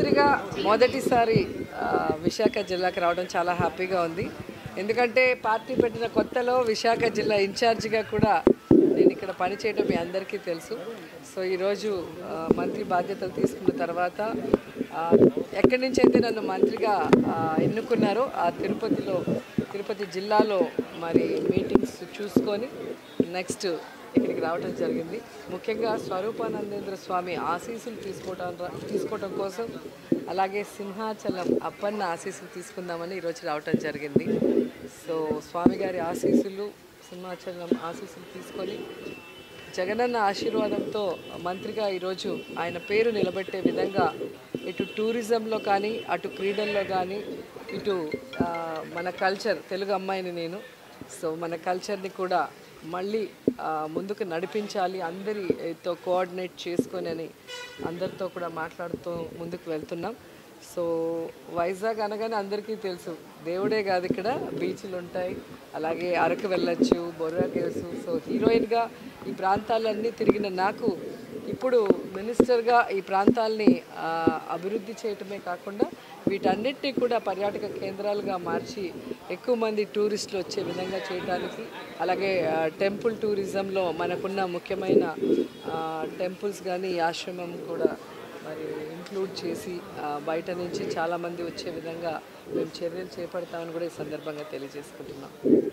మంత్రిగా మొదటిసారి ఆ, విశాఖ జిల్లాకి రావడం చాలా హ్యాపీగా ఉంది ఎందుకంటే పార్టీ పెట్టిన కొత్తలో విశాఖ జిల్లా ఇన్ఛార్జిగా కూడా నేను ఇక్కడ పనిచేయడం మీ అందరికీ తెలుసు సో ఈరోజు ఆ, మంత్రి బాధ్యతలు తీసుకున్న తర్వాత ఆ, ఎక్కడి నుంచి అయితే నన్ను మంత్రిగా ఆ, ఎన్నుకున్నారో ఆ తిరుపతిలో తిరుపతి జిల్లాలో మరి మీటింగ్స్ చూసుకొని నెక్స్ట్ ఇక్కడికి రావడం జరిగింది ముఖ్యంగా స్వరూపానందేంద్ర స్వామి ఆశీస్సులు తీసుకోవడం తీసుకోవడం కోసం అలాగే సింహాచలం అప్పన్న ఆశీస్సులు తీసుకుందామని ఈరోజు రావటం జరిగింది సో స్వామి గారి ఆశీస్సులు సింహాచలం ఆశీస్సులు తీసుకొని జగనన్న ఆశీర్వాదంతో మంత్రిగా ఈరోజు ఆయన పేరు నిలబెట్టే విధంగా ఇటు టూరిజంలో కానీ అటు క్రీడల్లో కానీ ఇటు ఆ, మన కల్చర్ తెలుగు అమ్మాయిని నేను సో మన కల్చర్ని కూడా మళ్ళీ ఆ, ముందుకు నడిపించాలి అందరితో కోఆర్డినేట్ చేసుకొని అని అందరితో కూడా మాట్లాడుతూ ముందుకు వెళ్తున్నాం సో వైజాగ్ అనగానే అందరికీ తెలుసు దేవుడే కాదు ఇక్కడ బీచ్లు ఉంటాయి అలాగే అరకు వెళ్ళొచ్చు బొర్రా కేవ్స్ సో హీరోయిన్గా ఈ ప్రాంతాలన్నీ తిరిగిన నాకు ఇప్పుడు మినిస్టర్గా ఈ ప్రాంతాల్ని ఆ, అభివృద్ధి చేయటమే కాకుండా వీటన్నిటినీ కూడా పర్యాటక కేంద్రాలుగా మార్చి ఎక్కువ మంది టూరిస్టులు వచ్చే విధంగా చేయడానికి అలాగే ఆ, టెంపుల్ టూరిజంలో మనకున్న ముఖ్యమైన ఆ, టెంపుల్స్ కానీ ఈ ఆశ్రమం కూడా మరి ఇంక్లూడ్ చేసి ఆ, బయట నుంచి చాలామంది వచ్చే విధంగా మేము చర్యలు చేపడతామని కూడా ఈ సందర్భంగా తెలియజేసుకుంటున్నాం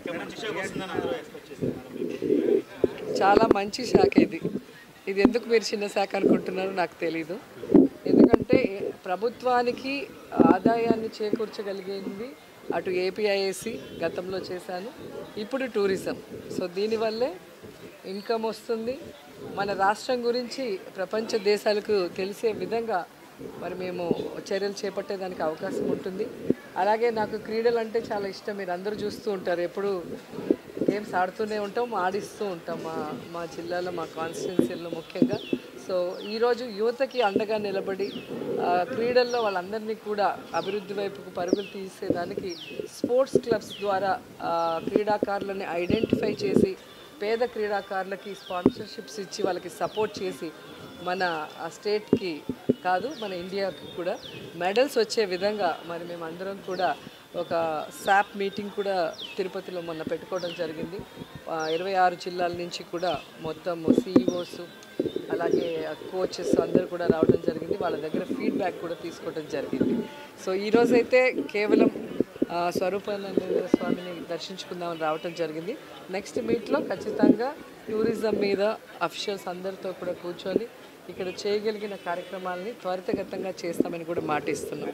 చాలా మంచి శాఖ ఇది ఇది ఎందుకు మీరు చిన్న శాఖ అనుకుంటున్నారో నాకు తెలీదు ఎందుకంటే ప్రభుత్వానికి ఆదాయాన్ని చేకూర్చగలిగింది అటు ఏపీఐఏసి గతంలో చేశాను ఇప్పుడు టూరిజం సో దీనివల్లే ఇన్కమ్ వస్తుంది మన రాష్ట్రం గురించి ప్రపంచ దేశాలకు తెలిసే విధంగా మరి మేము చర్యలు చేపట్టేదానికి అవకాశం ఉంటుంది అలాగే నాకు క్రీడలు అంటే చాలా ఇష్టం మీరు అందరూ చూస్తూ ఉంటారు ఎప్పుడు గేమ్స్ ఆడుతూనే ఉంటాం ఆడిస్తూ ఉంటాం మా మా జిల్లాలో మా కాన్స్టిట్యున్సీలో ముఖ్యంగా సో ఈరోజు యువతకి అండగా నిలబడి ఆ, క్రీడల్లో వాళ్ళందరినీ కూడా అభివృద్ధి వైపుకు పరుగులు తీసేదానికి స్పోర్ట్స్ క్లబ్స్ ద్వారా ఆ, క్రీడాకారులని ఐడెంటిఫై చేసి పేద క్రీడాకారులకి స్పాన్సర్షిప్స్ ఇచ్చి వాళ్ళకి సపోర్ట్ చేసి మన ఆ స్టేట్కి కాదు మన ఇండియాకి కూడా మెడల్స్ వచ్చే విధంగా మరి మేము అందరం కూడా ఒక శాప్ మీటింగ్ కూడా తిరుపతిలో మొన్న పెట్టుకోవడం జరిగింది ఆ, ఇరవై ఆరు జిల్లాల నుంచి కూడా మొత్తం సీఈఓస్ అలాగే కోచెస్ అందరూ కూడా రావడం జరిగింది వాళ్ళ దగ్గర ఫీడ్బ్యాక్ కూడా తీసుకోవడం జరిగింది సో ఈరోజైతే కేవలం ఆ, స్వరూపానంద స్వామిని దర్శించుకుందామని రావటం జరిగింది నెక్స్ట్ మీట్లో ఖచ్చితంగా టూరిజం మీద అఫీషియల్స్ అందరితో కూడా కూర్చొని ఇక్కడ చేయగలిగిన కార్యక్రమాలని త్వరితగతంగా చేస్తామని కూడా మాటిస్తున్నాం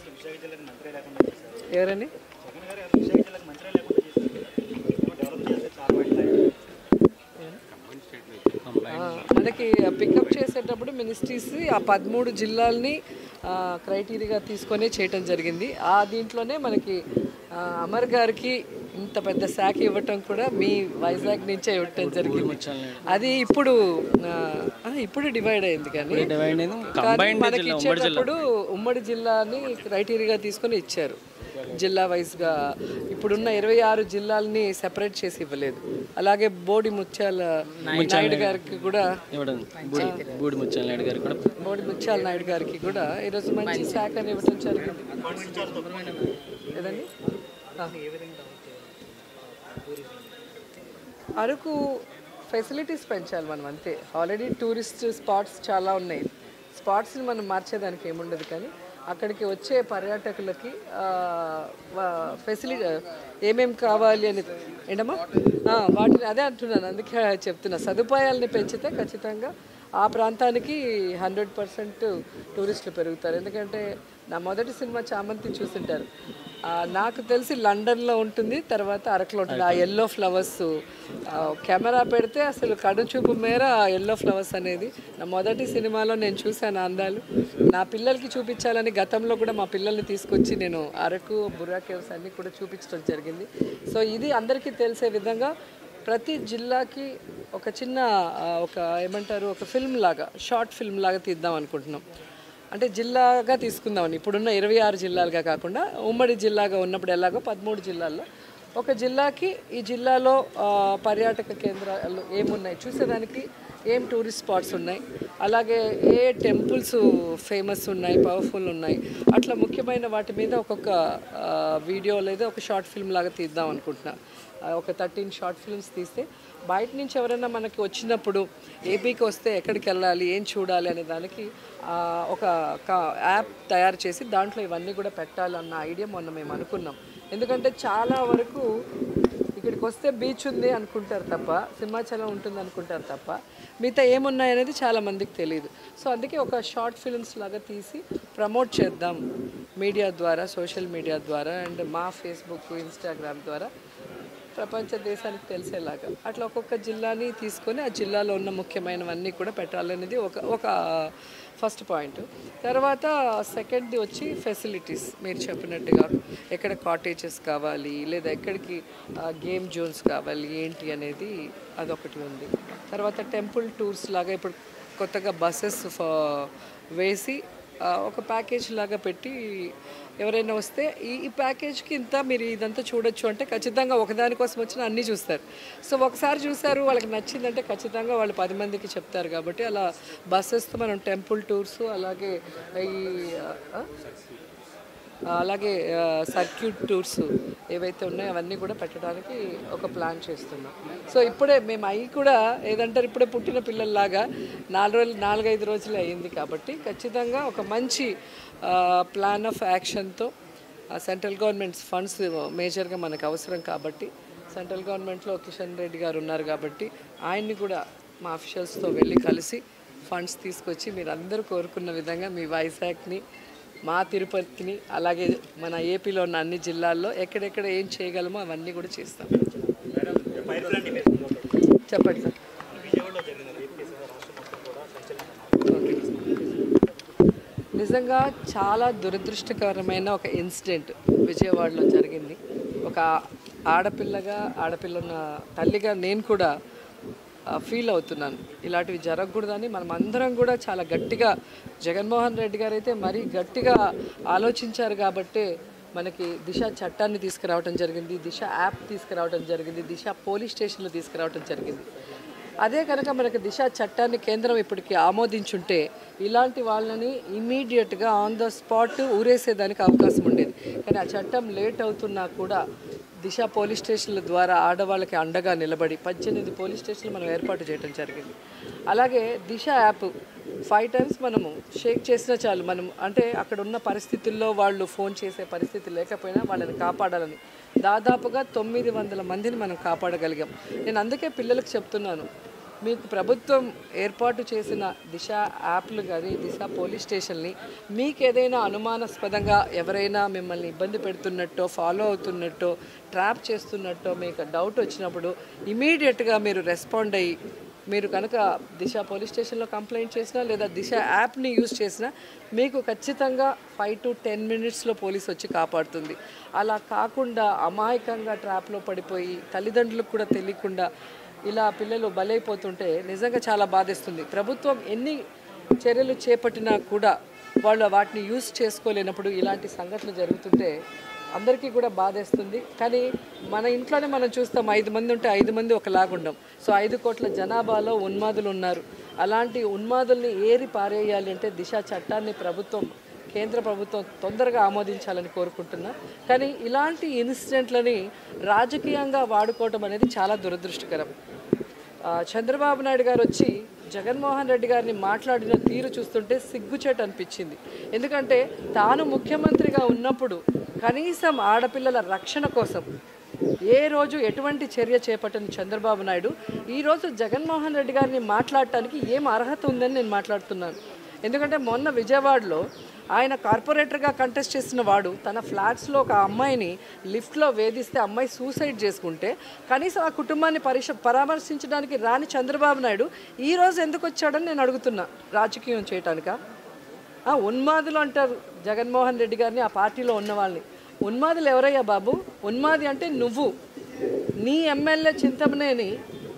ఎవరని ఆ, మనకి పికప్ చేసేటప్పుడు మినిస్ట్రీస్ ఆ పదమూడు జిల్లాల్ని క్రైటీరియాగా తీసుకొని చేయటం జరిగింది ఆ దీంట్లోనే మనకి ఆ, అమర్ గారికి ఇంత పెద్ద శాఖ ఇవ్వటం కూడా మీ వైజాగ్ నుంచే ఇవ్వటం జరిగింది అది ఇప్పుడు ఆ, ఆ, ఇప్పుడు డివైడ్ అయింది కానీ కానీ మనకి ఇచ్చేటప్పుడు ఉమ్మడి జిల్లాని క్రైటీరియాగా తీసుకొని ఇచ్చారు జిల్లా వైజ్గా ఇప్పుడున్న ఇరవై ఆరు జిల్లాలని సెపరేట్ చేసి ఇవ్వలేదు అలాగే బోడి ముత్యాల నాయుడు గారికి కూడా ఇవ్వడం బూడి బూడి ముచ్చాల నాయుడు గారు కూడా బోడి ముత్యాల నాయుడు గారికి కూడా ఈరోజు మంచి శాఖని ఇవ్వడం జరిగింది ఏదండి ఆ. అరకు ఫెసిలిటీస్ పెంచాలి మనం అంతే ఆల్రెడీ టూరిస్ట్ స్పాట్స్ చాలా ఉన్నాయి స్పాట్స్ని మనం మార్చేదానికి ఏముండదు కానీ అక్కడికి వచ్చే పర్యాటకులకి ఫెసిలిటీ ఏమేం కావాలి అని ఏంటమ్మా ఆ, వాటిని అదే అంటున్నాను అందుకే చెప్తున్నా సదుపాయాలని పెంచితే ఖచ్చితంగా ఆ ప్రాంతానికి హండ్రెడ్ పర్సెంట్ టూరిస్టులు పెరుగుతారు ఎందుకంటే నా మొదటి సినిమా చామంతి చూసింటారు ఆ, నాకు తెలిసి లండన్లో ఉంటుంది తర్వాత అరకులో ఉంటుంది ఆ ఎల్లో ఫ్లవర్స్ కెమెరా పెడితే అసలు కడుచూపు మేర ఆ ఎల్లో ఫ్లవర్స్ అనేది నా మొదటి సినిమాలో నేను చూశాను ఆ అందాలు నా పిల్లలకి చూపించాలని గతంలో కూడా మా పిల్లల్ని తీసుకొచ్చి నేను అరకు బుర్రా కేవ్స్ అన్నీ కూడా చూపించడం జరిగింది సో ఇది అందరికీ తెలిసే విధంగా ప్రతి జిల్లాకి ఒక చిన్న ఆ, ఒక ఏమంటారు ఒక ఫిల్మ్ లాగా షార్ట్ ఫిల్మ్ లాగా తీద్దాం అనుకుంటున్నాం అంటే జిల్లాగా తీసుకుందామని ఇప్పుడున్న ఇరవై ఆరు జిల్లాలుగా కాకుండా ఉమ్మడి జిల్లాగా ఉన్నప్పుడు ఎలాగో పదమూడు జిల్లాల్లో ఒక జిల్లాకి ఈ జిల్లాలో ఆ, పర్యాటక కేంద్రాలు ఏమున్నాయి చూసేదానికి ఏం టూరిస్ట్ స్పాట్స్ ఉన్నాయి అలాగే ఏ టెంపుల్స్ ఫేమస్ ఉన్నాయి పవర్ఫుల్ ఉన్నాయి అట్లా ముఖ్యమైన వాటి మీద ఒక్కొక్క ఆ, వీడియో లేదా ఒక షార్ట్ ఫిల్మ్ లాగా తీద్దాం అనుకుంటున్నా ఆ, ఒక థర్టీన్ షార్ట్ ఫిల్మ్స్ తీస్తే బయట నుంచి ఎవరైనా మనకి వచ్చినప్పుడు ఏపీకి వస్తే ఎక్కడికి వెళ్ళాలి ఏం చూడాలి అనే దానికి ఆ, ఒక క- యాప్ తయారు చేసి దాంట్లో ఇవన్నీ కూడా పెట్టాలన్న ఐడియా మొన్న మేము అనుకున్నాం ఎందుకంటే చాలా వరకు ఇక్కడికి వస్తే బీచ్ ఉంది అనుకుంటారు తప్ప సింహాచలం ఉంటుంది అనుకుంటారు తప్ప మిగతా ఏమున్నాయి అనేది చాలా మందికి తెలియదు సో అందుకే ఒక షార్ట్ ఫిల్మ్స్ లాగా తీసి ప్రమోట్ చేద్దాం మీడియా ద్వారా సోషల్ మీడియా ద్వారా అండ్ మా ఫేస్బుక్ ఇన్స్టాగ్రామ్ ద్వారా ప్రపంచ దేశానికి తెలిసేలాగా అట్లా ఒక్కొక్క జిల్లాని తీసుకొని ఆ జిల్లాలో ఉన్న ముఖ్యమైనవన్నీ కూడా పెట్టాలనేది ఒక ఒక ఫస్ట్ పాయింట్ తర్వాత సెకండ్ది వచ్చి ఫెసిలిటీస్ మీరు చెప్పినట్టుగా ఎక్కడ కాటేజెస్ కావాలి లేదా ఎక్కడికి గేమ్ జోన్స్ కావాలి ఏంటి అనేది అదొకటి ఉంది తర్వాత టెంపుల్ టూర్స్ లాగా ఇప్పుడు కొత్తగా బస్సెస్ వేసి ఆ, ఒక ప్యాకేజ్ లాగా పెట్టి ఎవరైనా వస్తే ఈ ఈ ప్యాకేజ్కి ఇంత మీరు ఇదంతా చూడొచ్చు అంటే ఖచ్చితంగా ఒకదానికోసం వచ్చిన అన్నీ చూస్తారు సో ఒకసారి చూసారు వాళ్ళకి నచ్చిందంటే ఖచ్చితంగా వాళ్ళు పది మందికి చెప్తారు కాబట్టి అలా బస్సెస్తో మనం టెంపుల్ టూర్స్ అలాగే ఈ ఆ, ఆ, అలాగే సర్క్యూట్ టూర్స్ ఏవైతే ఉన్నాయో అవన్నీ కూడా పెట్టడానికి ఒక ప్లాన్ చేస్తున్నాం సో ఇప్పుడే మేము అవి కూడా ఏదంటారు ఇప్పుడే పుట్టిన పిల్లల్లాగా నాలుగు రోజులు నాలుగైదు రోజులే అయింది కాబట్టి ఖచ్చితంగా ఒక మంచి ప్లాన్ ఆఫ్ యాక్షన్తో సెంట్రల్ గవర్నమెంట్స్ ఫండ్స్ మేజర్గా మనకు అవసరం కాబట్టి సెంట్రల్ గవర్నమెంట్లో కిషన్ రెడ్డి గారు ఉన్నారు కాబట్టి ఆయన్ని కూడా మా అఫీషియల్స్తో వెళ్ళి కలిసి ఫండ్స్ తీసుకొచ్చి మీరు అందరూ కోరుకున్న విధంగా మీ వైజాగ్ని మా తిరుపతిని అలాగే మన ఏపీలో ఉన్న అన్ని జిల్లాల్లో ఎక్కడెక్కడ ఏం చేయగలమో అవన్నీ కూడా చేస్తాం చెప్పండి సార్ ఓకే. నిజంగా చాలా దురదృష్టకరమైన ఒక ఇన్సిడెంట్ విజయవాడలో జరిగింది ఒక ఆడపిల్లగా ఆడపిల్ల ఉన్న తల్లిగా నేను కూడా ఫీల్ అవుతున్నాను ఇలాంటివి జరగకూడదని మనం అందరం కూడా చాలా గట్టిగా జగన్మోహన్ రెడ్డి గారు అయితే మరీ గట్టిగా ఆలోచించారు కాబట్టే మనకి దిశ చట్టాన్ని తీసుకురావడం జరిగింది దిశ యాప్ తీసుకురావడం జరిగింది దిశ పోలీస్ స్టేషన్లు తీసుకురావడం జరిగింది అదే కనుక మనకి దిశ చట్టాన్ని కేంద్రం ఇప్పటికి ఆమోదించుంటే ఇలాంటి వాళ్ళని ఇమీడియట్గా ఆన్ ద స్పాట్ ఊరేసేదానికి అవకాశం ఉండేది కానీ ఆ చట్టం లేట్ అవుతున్నా కూడా దిశ పోలీస్ స్టేషన్ల ద్వారా ఆడవాళ్ళకి అండగా నిలబడి పద్దెనిమిది పోలీస్ స్టేషన్లు మనం ఏర్పాటు చేయడం జరిగింది అలాగే దిశ యాప్ ఫైవ్ టైమ్స్ మనము షేక్ చేసినా చాలు మనం అంటే అక్కడ ఉన్న పరిస్థితుల్లో వాళ్ళు ఫోన్ చేసే పరిస్థితి లేకపోయినా వాళ్ళని కాపాడాలని దాదాపుగా తొమ్మిది వందల మందిని మనం కాపాడగలిగాం నేను అందుకే పిల్లలకు చెప్తున్నాను మీకు ప్రభుత్వం ఏర్పాటు చేసిన దిశ యాప్లు కానీ దిశ పోలీస్ స్టేషన్ని మీకు ఏదైనా అనుమానాస్పదంగా ఎవరైనా మిమ్మల్ని ఇబ్బంది పెడుతున్నట్టో ఫాలో అవుతున్నట్టో ట్రాప్ చేస్తున్నట్టో మీకు డౌట్ వచ్చినప్పుడు ఇమీడియట్గా మీరు రెస్పాండ్ అయ్యి మీరు కనుక దిశ పోలీస్ స్టేషన్లో కంప్లైంట్ చేసినా లేదా దిశ యాప్ని యూజ్ చేసినా మీకు ఖచ్చితంగా ఫైవ్ టు టెన్ మినిట్స్లో పోలీస్ వచ్చి కాపాడుతుంది అలా కాకుండా అమాయకంగా ట్రాప్లో పడిపోయి తల్లిదండ్రులకు కూడా తెలియకుండా ఇలా పిల్లలు బలైపోతుంటే నిజంగా చాలా బాధేస్తుంది ప్రభుత్వం ఎన్ని చర్యలు చేపట్టినా కూడా వాళ్ళు వాటిని యూజ్ చేసుకోలేనప్పుడు ఇలాంటి సంఘటనలు జరుగుతుంటే అందరికీ కూడా బాధేస్తుంది కానీ మన ఇంట్లోనే మనం చూస్తాం ఐదు మంది ఉంటే ఐదు మంది ఒకలాగుండం సో ఐదు కోట్ల జనాభాలో ఉన్మాదులు ఉన్నారు అలాంటి ఉన్మాదుల్ని ఏరి పారేయాలి అంటే దిశ చట్టాన్ని ప్రభుత్వం కేంద్ర ప్రభుత్వం తొందరగా ఆమోదించాలని కోరుకుంటున్నా కానీ ఇలాంటి ఇన్సిడెంట్లని రాజకీయంగా వాడుకోవటం అనేది చాలా దురదృష్టకరం ఆ, చంద్రబాబు నాయుడు గారు వచ్చి జగన్మోహన్ రెడ్డి గారిని మాట్లాడిన తీరు చూస్తుంటే సిగ్గుచేటు అనిపించింది ఎందుకంటే తాను ముఖ్యమంత్రిగా ఉన్నప్పుడు కనీసం ఆడపిల్లల రక్షణ కోసం ఏ రోజు ఎటువంటి చర్య చేపట్టని చంద్రబాబు నాయుడు ఈరోజు జగన్మోహన్ రెడ్డి గారిని మాట్లాడటానికి ఏం అర్హత ఉందని నేను మాట్లాడుతున్నాను ఎందుకంటే మొన్న విజయవాడలో ఆయన కార్పొరేటర్గా కంటెస్ట్ చేసిన వాడు తన ఫ్లాట్స్లో ఒక అమ్మాయిని లిఫ్ట్లో వేధిస్తే అమ్మాయి సూసైడ్ చేసుకుంటే కనీసం ఆ కుటుంబాన్ని పరిశ పరామర్శించడానికి రాని చంద్రబాబు నాయుడు ఈ రోజు ఎందుకు వచ్చాడని నేను అడుగుతున్నా రాజకీయం చేయటానికా ఆ, ఉన్మాదులు అంటారు జగన్మోహన్ రెడ్డి గారిని ఆ పార్టీలో ఉన్న వాళ్ళని ఉన్మాదులు ఎవరయ్యా బాబు ఉన్మాది అంటే నువ్వు నీ ఎమ్మెల్యే చింతమనేని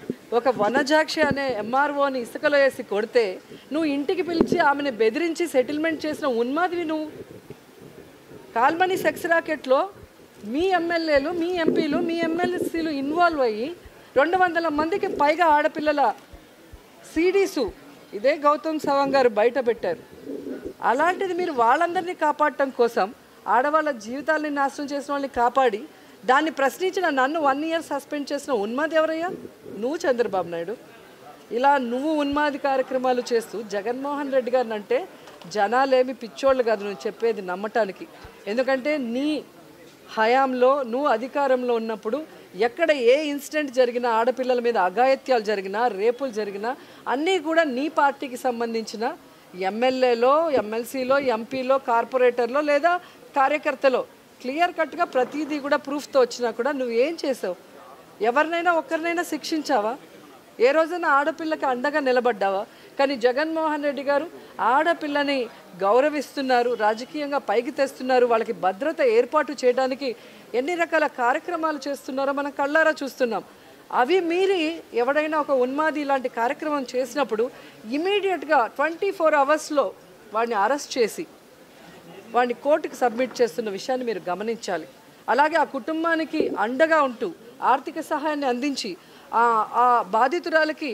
ఒక వనజాక్షి అనే ఎంఆర్ఓని ఇసుకలో వేసి కొడితే నువ్వు ఇంటికి పిలిచి ఆమెను బెదిరించి సెటిల్మెంట్ చేసిన ఉన్మాదివి నువ్వు కాల్మనీ సెక్స్ రాకెట్లో మీ ఎమ్మెల్యేలు మీ ఎంపీలు మీ ఎమ్మెల్సీలు ఇన్వాల్వ్ అయ్యి రెండు వందల మందికి పైగా ఆడపిల్లల సీడీసు ఇదే గౌతమ్ సవాంగ్ గారు బయట పెట్టారు అలాంటిది మీరు వాళ్ళందరినీ కాపాడటం కోసం ఆడవాళ్ళ జీవితాల్ని నాశనం చేసిన వాళ్ళని కాపాడి దాన్ని ప్రశ్నించిన నన్ను వన్ ఇయర్ సస్పెండ్ చేసిన ఉన్మాది ఎవరయ్యా నువ్వు చంద్రబాబు నాయుడు ఇలా నువ్వు ఉన్మాది కార్యక్రమాలు చేస్తూ జగన్మోహన్ రెడ్డి గారిని అంటే జనాలేమి పిచ్చోళ్ళు కాదు నువ్వు చెప్పేది నమ్మటానికి ఎందుకంటే నీ హయాంలో నువ్వు అధికారంలో ఉన్నప్పుడు ఎక్కడ ఏ ఇన్సిడెంట్ జరిగినా ఆడపిల్లల మీద అఘాయిత్యాలు జరిగినా రేపులు జరిగినా అన్నీ కూడా నీ పార్టీకి సంబంధించిన ఎమ్మెల్యేలో ఎమ్మెల్సీలో ఎంపీలో కార్పొరేటర్లో లేదా కార్యకర్తలో క్లియర్ కట్గా ప్రతిదీ కూడా ప్రూఫ్తో వచ్చినా కూడా నువ్వు ఏం చేసావు ఎవరినైనా ఒక్కరినైనా శిక్షించావా ఏ రోజైనా ఆడపిల్లకి అండగా నిలబడ్డావా కానీ జగన్మోహన్ రెడ్డి గారు ఆడపిల్లని గౌరవిస్తున్నారు రాజకీయంగా పైకి తెస్తున్నారు వాళ్ళకి భద్రత ఏర్పాటు చేయడానికి ఎన్ని రకాల కార్యక్రమాలు చేస్తున్నారో మనం కళ్ళారా చూస్తున్నాం అవి మీరి ఎవడైనా ఒక ఉన్మాది ఇలాంటి కార్యక్రమం చేసినప్పుడు ఇమీడియట్గా ట్వంటీ ఫోర్ అవర్స్లో వాడిని అరెస్ట్ చేసి వాడిని కోర్టుకు సబ్మిట్ చేస్తున్న విషయాన్ని మీరు గమనించాలి అలాగే ఆ కుటుంబానికి అండగా ఉంటూ ఆర్థిక సహాయాన్ని అందించి ఆ ఆ బాధితురాలకి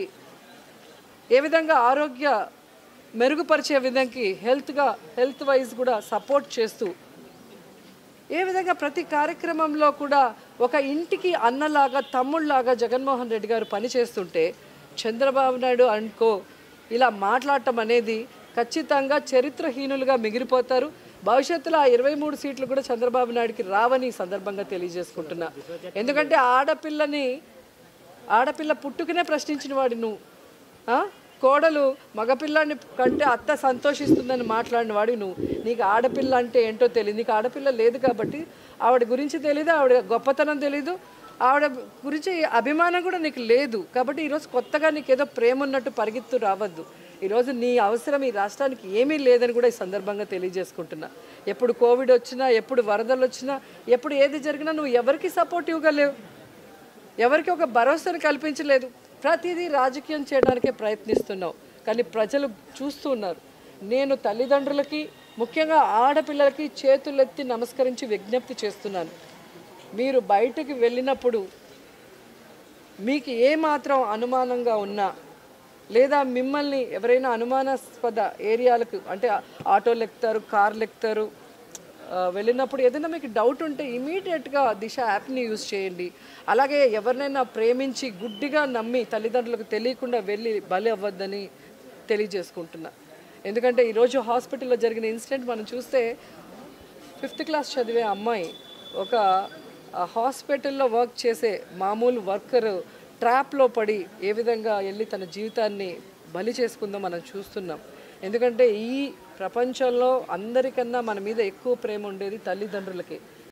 ఏ విధంగా ఆరోగ్య మెరుగుపరిచే విధంగా హెల్త్గా హెల్త్ వైజ్ కూడా సపోర్ట్ చేస్తూ ఏ విధంగా ప్రతి కార్యక్రమంలో కూడా ఒక ఇంటికి అన్నలాగా తమ్ముళ్ళలాగా జగన్మోహన్ రెడ్డి గారు పనిచేస్తుంటే చంద్రబాబు నాయుడు అనుకో ఇలా మాట్లాడటం అనేది ఖచ్చితంగా చరిత్రహీనులుగా మిగిలిపోతారు భవిష్యత్తులో ఆ ఇరవై మూడు సీట్లు కూడా చంద్రబాబు నాయుడుకి రావని ఈ సందర్భంగా తెలియజేసుకుంటున్నా ఎందుకంటే ఆడపిల్లని ఆడపిల్ల పుట్టుకనే ప్రశ్నించిన వాడి నువ్వు ఆ? కోడలు మగపిల్లాన్ని కంటే అత్త సంతోషిస్తుందని మాట్లాడిన వాడి నువ్వు నీకు ఆడపిల్ల అంటే ఏంటో తెలియదు నీకు ఆడపిల్ల లేదు కాబట్టి ఆవిడ గురించి తెలియదు ఆవిడ గొప్పతనం తెలీదు ఆవిడ గురించి అభిమానం కూడా నీకు లేదు కాబట్టి ఈరోజు కొత్తగా నీకు ఏదో ప్రేమ ఉన్నట్టు పరిగెత్తు రావద్దు ఈరోజు నీ అవసరం ఈ రాష్ట్రానికి ఏమీ లేదని కూడా ఈ సందర్భంగా తెలియజేసుకుంటున్నా ఎప్పుడు కోవిడ్ వచ్చినా ఎప్పుడు వరదలు వచ్చినా ఎప్పుడు ఏది జరిగినా నువ్వు ఎవరికి సపోర్టివ్గా లేవు ఎవరికి ఒక భరోసాను కల్పించలేదు ప్రతిదీ రాజకీయం చేయడానికే ప్రయత్నిస్తున్నావు కానీ ప్రజలు చూస్తూ ఉన్నారు నేను తల్లిదండ్రులకి ముఖ్యంగా ఆడపిల్లలకి చేతులెత్తి నమస్కరించి విజ్ఞప్తి చేస్తున్నాను మీరు బయటకు వెళ్ళినప్పుడు మీకు ఏమాత్రం అనుమానంగా ఉన్నా లేదా మిమ్మల్ని ఎవరైనా అనుమానాస్పద ఏరియాలకు అంటే ఆటోలు ఎక్కుతారు కార్లు ఎక్కుతారు ఆ, వెళ్ళినప్పుడు ఏదైనా మీకు డౌట్ ఉంటే ఇమీడియట్గా దిశ యాప్ని యూజ్ చేయండి అలాగే ఎవరినైనా ప్రేమించి గుడ్డిగా నమ్మి తల్లిదండ్రులకు తెలియకుండా వెళ్ళి బలి అవ్వద్దని తెలియజేసుకుంటున్నా ఎందుకంటే ఈరోజు హాస్పిటల్లో జరిగిన ఇన్సిడెంట్ మనం చూస్తే ఫిఫ్త్ క్లాస్ చదివే అమ్మాయి ఒక ఆ, హాస్పిటల్లో వర్క్ చేసే మామూలు వర్కర్ ట్రాప్లో పడి ఏ విధంగా వెళ్ళి తన జీవితాన్ని బలి చేసుకుందో మనం చూస్తున్నాం ఎందుకంటే ఈ ప్రపంచంలో అందరికన్నా మన మీద ఎక్కువ ప్రేమ ఉండేది తల్లిదండ్రులకి